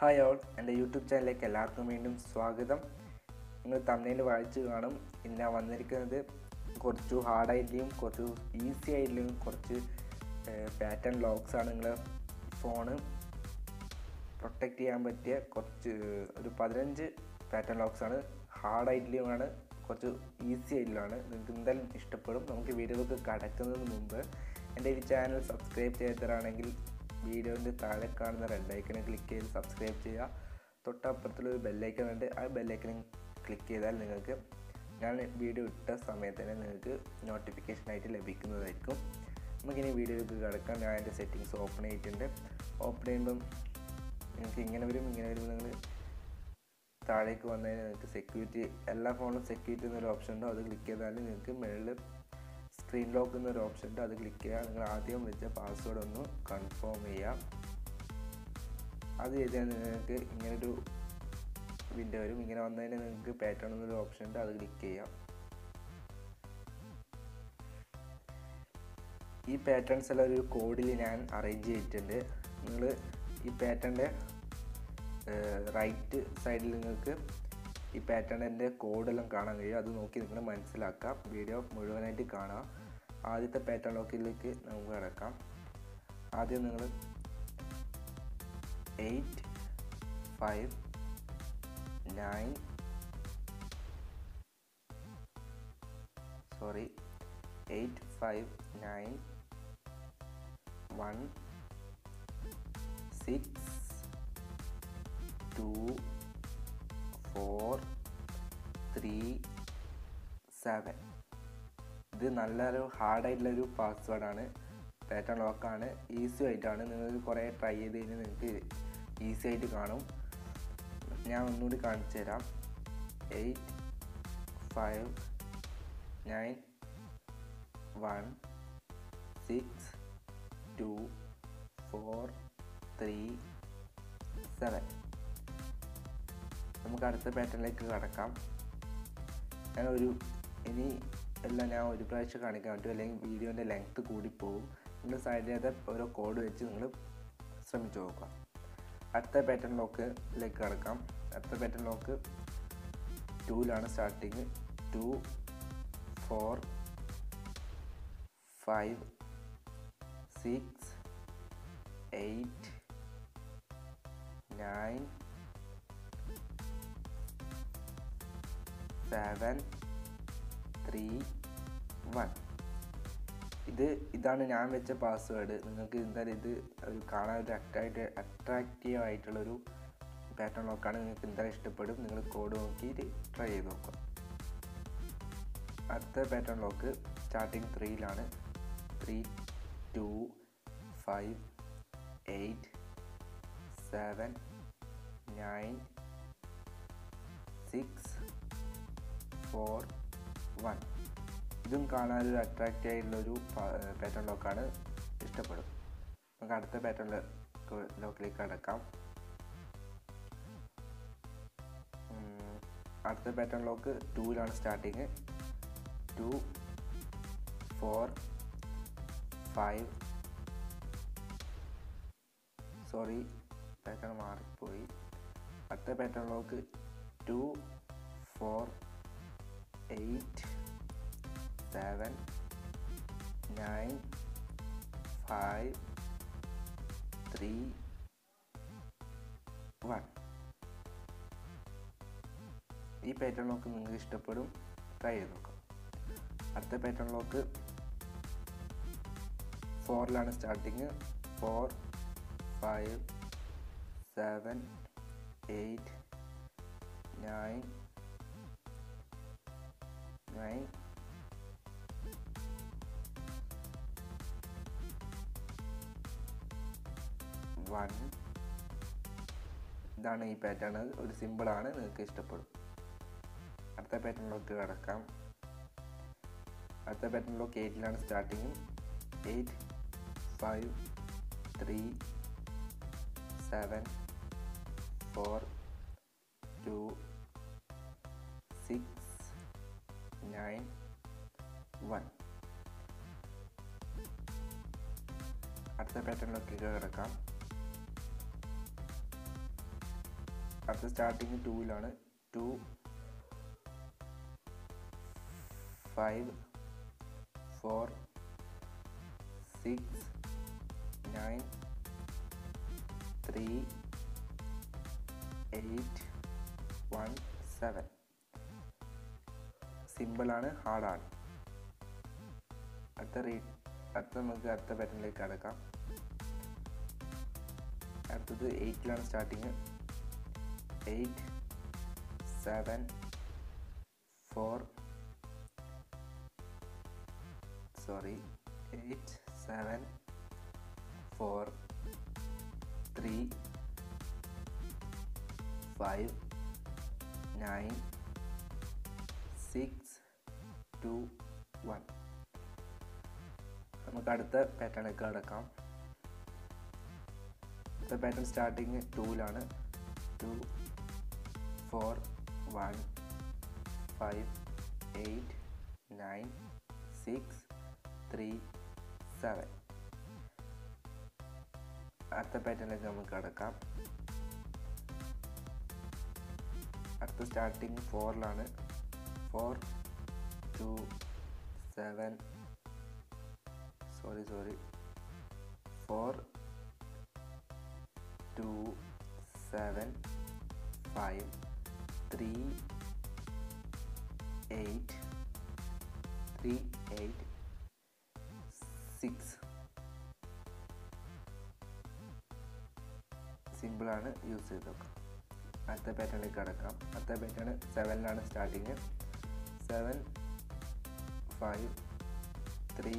hi all എൻ്റെ YouTube ചാനലിലേക്ക് എല്ലാവർക്കും വീണ്ടും സ്വാഗതം നിങ്ങൾ തമിഴിൽ വായിച്ചു കാണും ഇന്ന് ഞാൻ വന്നിരിക്കുന്നത് കുറച്ച് ഹാർഡായിട്ടും കുറച്ച് ഈസി ആയിട്ടും കുറച്ച് പാറ്റേൺ ലോക്സ് ആണ് നിങ്ങളെ ഫോണ് പ്രൊട്ടക്റ്റ് ചെയ്യാൻ പറ്റിയ കുറച്ച് ഒരു പതിനഞ്ച് പാറ്റേൺ ലോക്സ് ആണ് ഹാർഡായിട്ടുമാണ് കുറച്ച് ഈസി ആയിട്ടുള്ളതാണ് നിങ്ങൾക്ക് എന്തായാലും ഇഷ്ടപ്പെടും നമുക്ക് വീഡിയോയിലേക്ക് കടക്കുന്നതിന് മുമ്പ് എൻ്റെ ഈ ചാനൽ സബ്സ്ക്രൈബ് ചെയ്തവരാണെങ്കിൽ വീഡിയോൻ്റെ താഴെ കാണുന്ന റെഡ് ഐക്കനെ ക്ലിക്ക് ചെയ്ത് സബ്സ്ക്രൈബ് ചെയ്യുക തൊട്ടപ്പുറത്തുള്ള ഒരു ബെല്ലൈക്കൺ ഉണ്ട് ആ ബെല്ലൈക്കനും ക്ലിക്ക് ചെയ്താൽ നിങ്ങൾക്ക് ഞാൻ വീഡിയോ ഇട്ട സമയത്ത് തന്നെ നിങ്ങൾക്ക് നോട്ടിഫിക്കേഷനായിട്ട് ലഭിക്കുന്നതായിരിക്കും നമുക്കിനി വീഡിയോയിലേക്ക് കിടക്കാം ഞാൻ എൻ്റെ സെറ്റിങ്സ് ഓപ്പൺ ചെയ്തിട്ടുണ്ട് ഓപ്പൺ ചെയ്യുമ്പം നിങ്ങൾക്ക് ഇങ്ങനെ വരും ഇങ്ങനെ വരും നിങ്ങൾ താഴേക്ക് വന്നതിന് നിങ്ങൾക്ക് സെക്യൂരിറ്റി എല്ലാ ഫോണിലും സെക്യൂരിറ്റി എന്നൊരു ഓപ്ഷൻ ഉണ്ടോ അത് ക്ലിക്ക് ചെയ്താൽ നിങ്ങൾക്ക് മുകളിൽ സ്ക്രീൻ ലോക്ക് എന്നൊരു ഓപ്ഷൻ ഉണ്ട് അത് ക്ലിക്ക് ചെയ്യുക നിങ്ങൾ ആദ്യം വെച്ച പാസ്വേഡ് ഒന്ന് കൺഫേം ചെയ്യാം അത് ചെയ്താൽ നിങ്ങൾക്ക് ഇങ്ങനൊരു വിൻഡോ വരും ഇങ്ങനെ വന്നതിന് നിങ്ങൾക്ക് പാറ്റേൺ എന്നൊരു ഓപ്ഷൻ ഉണ്ട് അത് ക്ലിക്ക് ചെയ്യാം ഈ പാറ്റേൺസ് എല്ലാം ഒരു കോഡിൽ ഞാൻ അറേഞ്ച് ചെയ്തിട്ടുണ്ട് നിങ്ങൾ ഈ പാറ്റേണിൻ്റെ റൈറ്റ് സൈഡിൽ നിങ്ങൾക്ക് ഈ പാറ്റേണിൻ്റെ കോഡെല്ലാം കാണാൻ കഴിയും അത് നോക്കി നിങ്ങൾ മനസ്സിലാക്കാം വീഡിയോ മുഴുവനായിട്ട് കാണാം ആദ്യത്തെ പാറ്റേൺ ലോക്കിലേക്ക് നമുക്ക് കിടക്കാം ആദ്യം നിങ്ങൾ eight five nine sorry eight five nine one six two four three seven ഇത് നല്ലൊരു ഹാർഡായിട്ടുള്ളൊരു പാസ്വേഡാണ് പാറ്റേൺ ലോക്കാണ് ഈസി ആയിട്ടാണ് നിങ്ങൾക്ക് കുറേ ട്രൈ ചെയ്ത് കഴിഞ്ഞാൽ നിങ്ങൾക്ക് ഈസി ആയിട്ട് കാണും ഞാൻ ഒന്നുകൂടി കാണിച്ചു തരാം eight five nine one six two four three seven നമുക്ക് അടുത്ത പാറ്റേണിലേക്ക് കടക്കാം ഞാൻ ഒരു ഇനി എല്ലാം ഞാൻ ഒരു പ്രാവശ്യം കാണിക്കാൻ പറ്റും അല്ലെങ്കിൽ വീഡിയോൻ്റെ ലെങ്ത്ത് കൂടിപ്പോവും നിങ്ങൾ സൈഡിലത്തെ ഓരോ കോഡ് വെച്ച് നിങ്ങൾ ശ്രമിച്ചു നോക്കുക അടുത്ത പാറ്റേൺ ലോക്കിലേക്ക് കടക്കാം അടുത്ത പാറ്റേൺ ലോക്ക് ടൂലാണ് starting two four five six eight nine seven three one ഇത് ഇതാണ് ഞാൻ വെച്ച പാസ്വേഡ് നിങ്ങൾക്ക് എന്തായാലും ഇത് ഒരു കാണാൻ ഒരു അട്രാക്റ്റ് അട്രാക്റ്റീവ് ആയിട്ടുള്ളൊരു പാറ്റേൺ നോക്കാണ് നിങ്ങൾക്ക് എന്തായാലും ഇഷ്ടപ്പെടും നിങ്ങൾ കോഡ് നോക്കിയിട്ട് ട്രൈ ചെയ്ത് നോക്കുക അടുത്ത പാറ്റേൺ ലോക്ക് സ്റ്റാർട്ടിങ് ത്രീയിലാണ് three two five eight seven nine six four one ഇതും കാണാനൊരു അട്രാക്റ്റീവ് ആയിട്ടുള്ളൊരു പാറ്റേൺ ലോക്കാണ് ഇഷ്ടപ്പെടും നമുക്ക് അടുത്ത പാറ്റേൺ ലോക്കിലേക്ക് അടക്കാം അടുത്ത പാറ്റേൺ ലോക്ക് ടൂവിലാണ് starting two four five sorry pattern മാറിപ്പോയി അടുത്ത pattern lock two four eight seven nine five three one ഈ പാറ്റേൺ ലോക്ക് നിങ്ങൾക്ക് ഇഷ്ടപ്പെടും ട്രൈ ചെയ്ത് നോക്കാം അടുത്ത പാറ്റേൺ ലോക്ക് ഫോറിലാണ് starting four five seven eight nine nine one ഇതാണ് ഈ പാറ്റേൺ ഒരു സിമ്പിളാണ് നിങ്ങൾക്ക് ഇഷ്ടപ്പെടും അടുത്ത പാറ്റേണിലോട്ട് കിടക്കാം അടുത്ത പാറ്റേണിലോക്ക് എയ്റ്റിലാണ് starting eight five three seven four two six nine one അടുത്ത പാറ്റേണിലൊക്കെ കിടക്കാം അടുത്ത സ്റ്റാർട്ടിങ് ടൂവിലാണ് two five four six nine three eight one seven സിമ്പിളാണ് ഹാർഡാണ് അടുത്ത റീ അടുത്ത നമുക്ക് അടുത്ത പാറ്റേണിലേക്ക് കടക്കാം അടുത്തത് എയ്റ്റിലാണ് starting eight seven four sorry eight seven four three five nine six two one നമുക്ക് അടുത്ത പാറ്റേണിലേക്ക് കടക്കാം അടുത്ത പാറ്റേൺ സ്റ്റാർട്ടിങ് ടൂവിലാണ് two four one five eight nine six three seven അടുത്ത പാറ്റേണിലേക്ക് നമുക്ക് കടക്കാം അടുത്ത സ്റ്റാർട്ടിങ് ഫോറിലാണ് four two seven sorry sorry four two seven five three eight three eight six സിമ്പിളാണ് യൂസ് ചെയ്ത് നോക്കാം അടുത്ത പാറ്റേണിലേക്ക് കടക്കാം അടുത്ത പാറ്റേൺ സെവനിലാണ് starting seven five three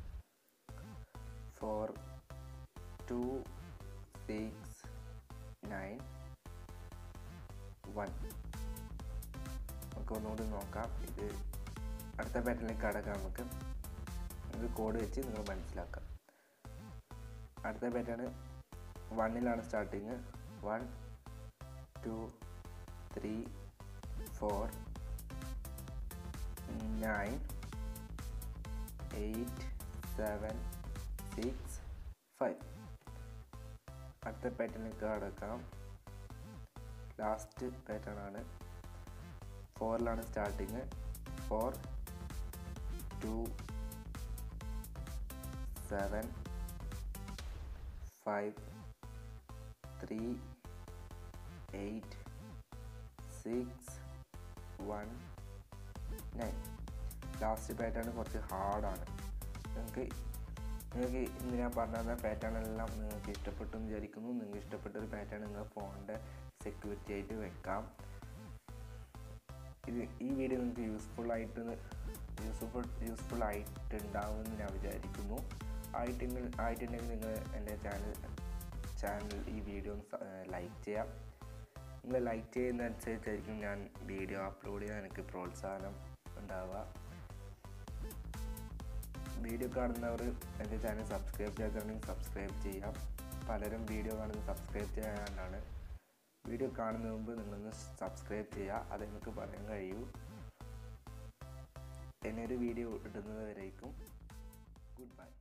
four two six nine one നമുക്ക് ഒന്നുകൂടി നോക്കാം ഇത് അടുത്ത പാറ്റേണിലേക്ക് കടക്കാം നമുക്ക് ഇത് കോഡ് വെച്ച് നിങ്ങൾ മനസ്സിലാക്കാം അടുത്ത പാറ്റേൺ വണ്ണിലാണ് starting one two three four nine eight seven six five അടുത്ത പാറ്റേണിലേക്ക് കടക്കാം ലാസ്റ്റ് പാറ്റേൺ ആണ് ഫോറിലാണ് starting four two seven five three eight six one nine last pattern കുറച്ച് ഹാർഡാണ് നിങ്ങൾക്ക് നിങ്ങൾക്ക് ഇന്ന് ഞാൻ പറഞ്ഞ തന്ന പാറ്റേൺ എല്ലാം നിങ്ങൾക്ക് ഇഷ്ടപ്പെട്ടു എന്ന് വിചാരിക്കുന്നു നിങ്ങൾക്ക് ഇഷ്ടപ്പെട്ട ഒരു പാറ്റേൺ നിങ്ങൾ ഫോണിൻ്റെ സെക്യൂരിറ്റി ആയിട്ട് വെക്കാം ഇത് ഈ വീഡിയോ നിങ്ങൾക്ക് യൂസ്ഫുൾ ആയിട്ട് യൂസ്ഫുൾ യൂസ്ഫുൾ ആയിട്ടുണ്ടാവുമെന്ന് ഞാൻ വിചാരിക്കുന്നു ആയിട്ടുണ്ടെങ്കിൽ ആയിട്ടുണ്ടെങ്കിൽ നിങ്ങൾ എൻ്റെ ചാനൽ ചാനൽ ഈ വീഡിയോ ലൈക്ക് ചെയ്യാം നിങ്ങൾ ലൈക്ക് ചെയ്യുന്നതനുസരിച്ചായിരിക്കും ഞാൻ വീഡിയോ അപ്ലോഡ് ചെയ്യാൻ എനിക്ക് പ്രോത്സാഹനം ഉണ്ടാവുക വീഡിയോ കാണുന്നവർ എൻ്റെ ചാനൽ സബ്സ്ക്രൈബ് ചെയ്തിട്ടുണ്ടെങ്കിൽ സബ്സ്ക്രൈബ് ചെയ്യാം പലരും വീഡിയോ കാണുന്നത് സബ്സ്ക്രൈബ് ചെയ്യാനാണ് വീഡിയോ കാണുന്നതിന് മുമ്പ് നിങ്ങളൊന്ന് സബ്സ്ക്രൈബ് ചെയ്യുക അത് എനിക്ക് പറയാൻ കഴിയൂ എന്നെ ഒരു വീഡിയോ ഇടുന്നത് വരേക്കും ഗുഡ് ബൈ